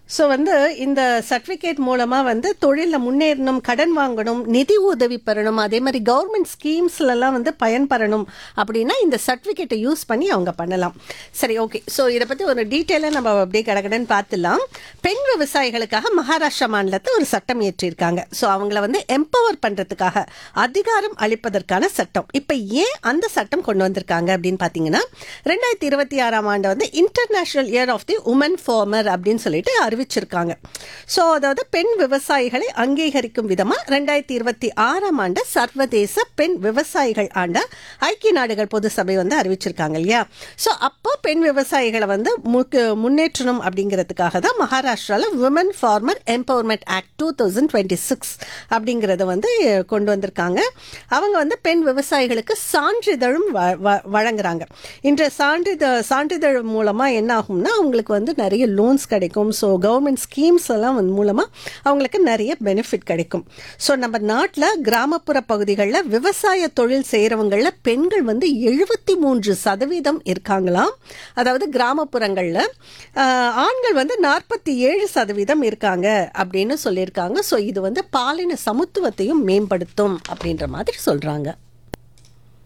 so வந்து இந்த certificate மூலமாக வந்து தொழிலில் முன்னேறணும் கடன் வாங்கணும் நிதி உதவி பெறணும் அதே மாதிரி கவர்மெண்ட் ஸ்கீம்ஸ்லலாம் வந்து பயன்பெறணும் அப்படின்னா இந்த சர்டிஃபிகேட்டை யூஸ் பண்ணி அவங்க பண்ணலாம் சரி ஓகே ஸோ இதை பற்றி ஒரு டீட்டெயிலாக நம்ம அப்படியே கடகடன்னு பார்த்துலாம் பெண் விவசாயிகளுக்காக மகாராஷ்டிரா மாநிலத்தை ஒரு சட்டம் இயற்றியிருக்காங்க ஸோ அவங்கள வந்து எம்பவர் பண்ணுறதுக்காக அதிகாரம் அளிப்பதற்கான சட்டம் இப்போ ஏன் அந்த சட்டம் கொண்டு வந்திருக்காங்க அப்படின்னு பார்த்தீங்கன்னா ரெண்டாயிரத்தி இருபத்தி ஆறாம் ஆண்டு வந்து international year of the woman farmer அப்படின்னு சொல்லிட்டு அறிவிச்சிருக்காங்க ஸோ அதாவது பெண் விவசாயிகளை அங்கீகரிக்கும் விதமாக ரெண்டாயிரத்தி இருபத்தி ஆறாம் ஆண்டு சர்வதேச பெண் விவசாயிகள் ஆண்ட ஐக்கிய நாடுகள் பொது சபை வந்து அறிவிச்சிருக்காங்க இல்லையா ஸோ அப்போ பெண் விவசாயிகளை வந்து முக்கு- முன்னேற்றணும் அப்படிங்கிறதுக்காக தான் மகாராஷ்டிராவில் woman farmer empowerment act two thousand twenty six அப்படிங்கிறத வந்து கொண்டு வந்திருக்காங்க அவங்க வந்து பெண் விவசாயிகளுக்கு சான்றிதழும் வ- வ- வழங்குறாங்க இன்றைய சான்றிதழ் சான்றிதழ் மூலமாக என்ன ஆகும்னா அவங்களுக்கு வந்து நிறைய லோன்ஸ் கிடைக்கும் ஸோ கவர்மெண்ட் ஸ்கீம்ஸ் எல்லாம் வந்து மூலமாக அவங்களுக்கு நிறைய பெனிஃபிட் கிடைக்கும் ஸோ நம்ம நாட்டில் கிராமப்புற பகுதிகளில் விவசாய தொழில் செய்கிறவங்களில் பெண்கள் வந்து எழுபத்தி மூன்று சதவீதம் இருக்காங்களாம் அதாவது கிராமப்புறங்களில் ஆஹ், ஆண்கள் வந்து நாற்பத்தி ஏழு சதவீதம் இருக்காங்க அப்படின்னு சொல்லியிருக்காங்க ஸோ இது வந்து பாலின சமத்துவத்தையும் மேம்படுத்தும் அப்படின்ற மாதிரி சொல்கிறாங்க